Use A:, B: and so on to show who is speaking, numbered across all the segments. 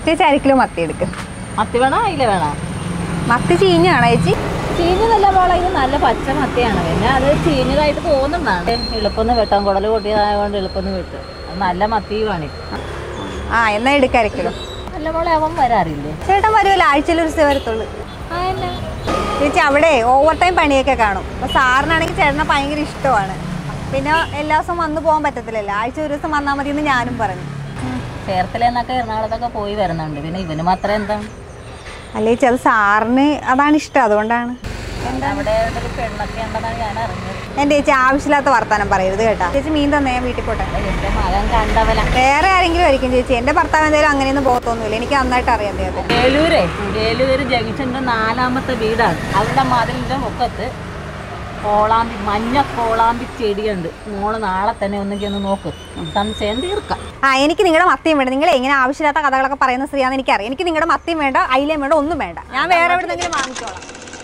A: ചേച്ചി അര കിലോ മത്തി എടുക്ക്
B: മത്തി വേണോ അയില വേണോ
A: മത്തി ചീഞ്ഞാണോ ചേച്ചി
B: ചീഞ്ഞതല്ല മോളെ ഇത് നല്ല പച്ച മത്തിയാണ് പിന്നെ അത് ചീഞ്ഞതായിട്ട് തോന്നുന്നതാണ് എളുപ്പമൊന്ന് വെട്ടാൻ കുടൽ പൊട്ടിയതായതുകൊണ്ട് എളുപ്പമൊന്ന് വെട്ടും അത് നല്ല മത്തിയുമാണ്
A: ആ എന്നാ എടുക്ക അര കിലോ
B: നല്ല മോളെ അവൻ വരാറില്ലേ
A: ചേട്ടൻ വരുമല്ലോ ആഴ്ചയിൽ ഒരു ദിവസം വരത്തുള്ളൂ
B: ആ എന്നാ
A: ചേച്ചി അവിടെ ഓവർ ടൈം പണിയൊക്കെ കാണും അപ്പൊ സാറിനാണെങ്കിൽ ചേട്ടനെ ഭയങ്കര ഇഷ്ടമാണ് പിന്നെ എല്ലാ ദിവസവും വന്നു പോകാൻ പറ്റത്തില്ലല്ലോ ആഴ്ച ഒരു ദിവസം വന്നാൽ മതി എന്ന് ഞാനും പറഞ്ഞു
B: ചേർത്തലേന്നൊക്കെ എറണാകുളത്തൊക്കെ പോയി വരുന്നുണ്ട് പിന്നെ ഇവന് മാത്രം എന്താണ്
A: അല്ലേ ചേച്ചി അത് സാറിന് അതാണ് ഇഷ്ടം അതുകൊണ്ടാണ്
B: അവിടെ ഒരു പെണ്ണൊക്കെ ഉണ്ടെന്നാണ് ഞാൻ അറിഞ്ഞത്
A: എൻ്റെ ചേച്ചി ആവശ്യമില്ലാത്ത വർത്താനം പറയരുത് കേട്ടാ ചേച്ചി മീൻ തന്നെ ഞാൻ വീട്ടിൽ പോട്ടെ
B: എന്റെ മകൻ കണ്ടവല
A: വേറെ ആരെങ്കിലും ആയിരിക്കും ചേച്ചി എൻ്റെ ഭർത്താവ് എന്തായാലും അങ്ങനെയൊന്നും പോകത്തൊന്നുമില്ല എനിക്ക് നന്നായിട്ട് അറിയാം അദ്ദേഹത്തെ
B: വേലൂരെ വേലൂര് ജംഗ്ഷന്റെ നാലാമത്തെ വീടാണ് അവരുടെ മതിലിന്റെ മുഖത്ത് കോളാമ്പി മഞ്ഞ കോളാമ്പി ചെടിയുണ്ട് മോള് നാളെ തന്നെ ഒന്നെങ്കിൽ ഒന്ന് നോക്ക് സംശയം തീർക്കാം
A: ആ എനിക്ക് നിങ്ങളുടെ മത്തിയും വേണ്ട നിങ്ങൾ എങ്ങനെ ആവശ്യമില്ലാത്ത കഥകളൊക്കെ പറയുന്ന സ്ത്രീയാണെന്ന് എനിക്കറിയാം എനിക്ക് നിങ്ങളുടെ മത്തിയും വേണ്ട അയിലയും വേണ്ട ഒന്നും വേണ്ട ഞാൻ വേറെ എവിടെന്നെങ്കിലും വാങ്ങിച്ചോളാം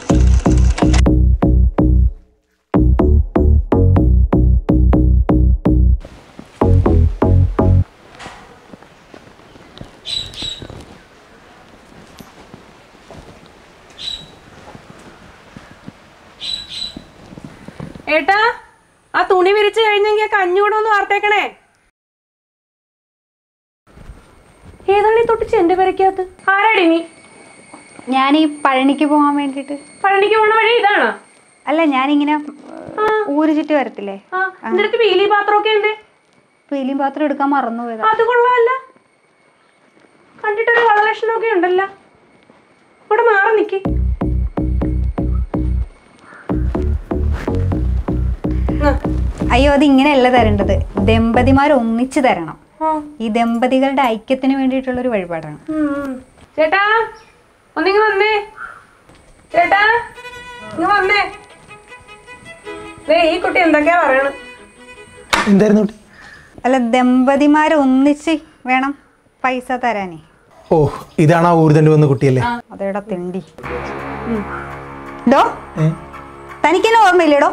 C: ഏട്ടാ ആ തുണി വിരിച്ചു കഴിഞ്ഞെങ്കിൽ ആ കഞ്ഞൂടെ ഒന്ന് വാർത്തേക്കണേ ഏതാണ് ഈ തൊട്ടിച്ച് എന്റെ പെരക്കകത്ത് ആരാടി നീ
A: ഞാൻ ഈ പഴനിക്ക് പോകാൻ വേണ്ടിയിട്ട്
C: പഴനിക്ക് പോണ വഴി ഇതാണോ
A: അല്ല ഞാനിങ്ങനെ ഊര് ചുറ്റി വരത്തില്ലേ
C: ആ എന്റെ അടുത്ത് വീലി പാത്രമൊക്കെ ഉണ്ട്
A: പീലിയും പാത്രം എടുക്കാൻ മറന്നുപോയതാ
C: അത് കൊള്ളാമല്ല കണ്ടിട്ടൊരു വളലക്ഷണമൊക്കെ ഉണ്ടല്ലോ ഇവിടെ മാറി നിക്ക് ആ,
A: അയ്യോ അത് ഇങ്ങനെയല്ല തരേണ്ടത് ദമ്പതിമാർ ഒന്നിച്ച് തരണം
C: ആ.
A: ഈ ദമ്പതികളുടെ ഐക്യത്തിന് വേണ്ടിയിട്ടുള്ള ഒരു വഴിപാടാണ്
C: ഉം, ഉം. ചേട്ടാ ഒന്നിങ്ങ് വന്നേ ചേട്ടാ ഇങ്ങ് വന്നേ ദേ ഈ കുട്ടി എന്തൊക്കെയാ പറയണത്
D: എന്തായിരുന്നു കുട്ടി
A: അല്ല ദമ്പതിമാർ ഒന്നിച്ച് വേണം പൈസ തരാനേ
D: ഓ ഇതാണ് ആ ഊർതണ്ട് വന്ന കുട്ടിയല്ലേ
A: അതേടാ തിണ്ടി ഡോ
D: ഏ?
A: തനിക്കെന്നെ ഓർമ്മയില്ലേടോ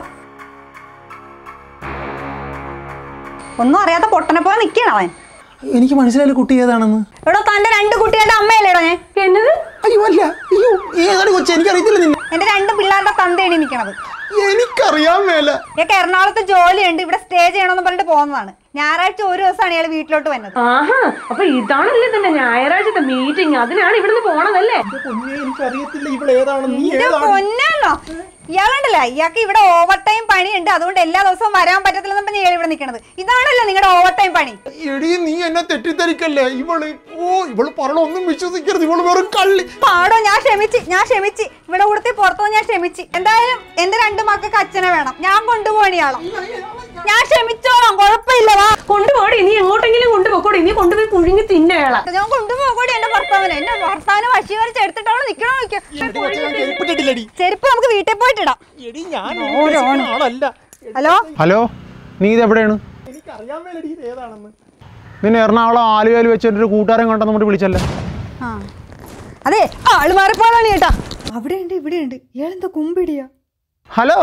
A: ഒന്നും അറിയാത്ത പൊട്ടനെ പോലെ നിൽക്കണം അവൻ
D: എനിക്ക് മനസ്സിലായില്ല കുട്ടി ഏതാണെന്ന്
A: എടോ തന്റെ രണ്ട് കുട്ടികളുടെ അമ്മയല്ലേടോ ഞാൻ
C: എന്നത്
D: അയ്യോ അല്ല അയ്യോ ഏതാണ് കൊച്ചു എനിക്കറിയത്തില്ല നിന്നെ
A: എന്റെ രണ്ട് പിള്ളേരുടെ തന്തയാണ് നിൽക്കണത്
D: എനിക്കറിയാൻ മേല
A: ഇയാൾക്ക് എറണാകുളത്ത് ജോലിയുണ്ട് ഇവിടെ സ്റ്റേ ചെയ്യണമെന്ന് പറഞ്ഞിട്ട് പോകുന്നതാണ് ഞായറാഴ്ച ഒരു ദിവസമാണ് ഇയാൾ വീട്ടിലോട്ട് വന്നത്
C: ആഹാ അപ്പൊ ഇതാണല്ലേ തന്നെ ഞായറാഴ്ചത്തെ മീറ്റിംഗ് അതിനാണ് ഇവിടുന്ന് പോണതല്ലേ
D: എനിക്കറിയത്തില്ല ഇവിടെ ഏതാണെന്ന് നീ
A: ഇത് പൊന്നാണോ ഇയാളുണ്ടല്ലോ ഇയാൾക്ക് ഇവിടെ ഓവർ ടൈം പണിയുണ്ട് അതുകൊണ്ട് എല്ലാ ദിവസവും വരാൻ പറ്റത്തില്ലെന്ന് പറഞ്ഞ് ഇയാൾ ഇവിടെ നിൽക്കണത് ഇതാണല്ലോ നിങ്ങളുടെ ഓവർ ടൈം പണി
D: എടി നീ എന്നെ തെറ്റിദ്ധരിക്കല്ലേ ഇവള് ഓ ഇവള് പറഞ്ഞ ഒന്നും വിശ്വസിക്കരുത് ഇവള് വെറും കള്ളി
A: പാടോ ഞാൻ ക്ഷമിച്ച് ഞാൻ ക്ഷമിച്ച് ഇവിടെ കൊടുത്തി പുറത്തു ഞാൻ ക്ഷമിച്ച് എന്തായാലും എന്റെ രണ്ട് മക്കൾക്ക് അച്ഛനെ വേണം ഞാൻ കൊണ്ടുപോകണ ഇയാളോ ഞാൻ ക്ഷമിച്ചോളാം കുഴപ്പമില്ല വാ
C: കൊണ്ടുപോടി നീ എങ്ങോട്ടെങ്കിലും കൊണ്ടുപോക്കോടി നീ കൊണ്ടുപോയി പുഴുങ്ങി തിന്നേള
A: ഞാൻ കൊണ്ടുപോകൂടി എന്റെ ഭർത്താവിനെ എന്റെ ഭർത്താവിനെ വശി വരച്ച് എടുത്തിട്ടോളെ നിക്കണോ നോക്കിയോ
D: ചെരുപ്പിട്ടിട്ടില്ലടി
A: ചെരുപ്പ് നമുക്ക് വീട്ടിൽ പോയിട്ടിടാം
D: എടി ഞാൻ
A: ഓരോണ്.
D: ആളല്ല
A: ഹലോ
D: ഹലോ നീ ഇത് എവിടെയാണ് എനിക്കറിയാൻ മേലടി ഇത് ഏതാണെന്ന് നിന്നെ എറണാകുളം ആലുവയിൽ വെച്ചിട്ട് ഒരു കൂട്ടുകാരൻ കണ്ടെന്ന് നമ്മൾ വിളിച്ചല്ലേ
A: ആ അതെ ആള് മാറിപ്പോളാണ് ചേട്ടാ അവിടെ ഉണ്ട് ഇവിടെ ഉണ്ട് ഇയാളെന്താ കുമ്പിടിയാ
D: ഹലോ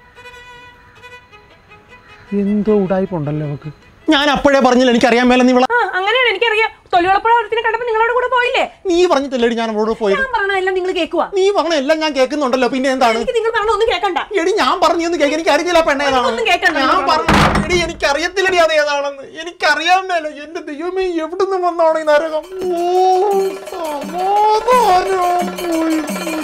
D: എന്തോ ഉടായ്പുണ്ടല്ലോ അവക്ക് ഞാൻ അപ്പോഴേ പറഞ്ഞില്ല എനിക്കറിയാൻ മേലെ നീ
C: ആ അങ്ങനെയാണ് എനിക്കറിയാം തൊലിവളപ്പുഴത്തിനെ കണ്ടപ്പോ നിങ്ങളോട് കൂടെ പോയില്ലേ
D: നീ പറഞ്ഞിട്ടില്ലേടി ഞാൻ അവളോട് പോയത്
C: ഞാൻ പറഞ്ഞതെല്ലാം നിങ്ങൾ കേൾക്കുക
D: നീ പറഞ്ഞ എല്ലാം ഞാൻ കേൾക്കുന്നുണ്ടല്ലോ പിന്നെ എന്താണ്
C: എനിക്ക് നിങ്ങൾ പറഞ്ഞ ഒന്നും കേൾക്കണ്ട
D: എടി ഞാൻ പറഞ്ഞു കേൾക്കാൻ എനിക്ക് അറിയത്തില്ല പെണ്ണ
C: ഒന്നും കേൾക്കണ്ട,
D: ഞാൻ
C: ഞാൻ
D: പറഞ്ഞു എടി എനിക്ക് അറിയത്തില്ലടി അത് ഏതാണെന്ന് എനിക്കറിയാൻ മേല എന്റെ ദൈവമേ എവിടുന്ന് വന്നാണ് ഈ നരകം ഓ സമാധാനം പോയി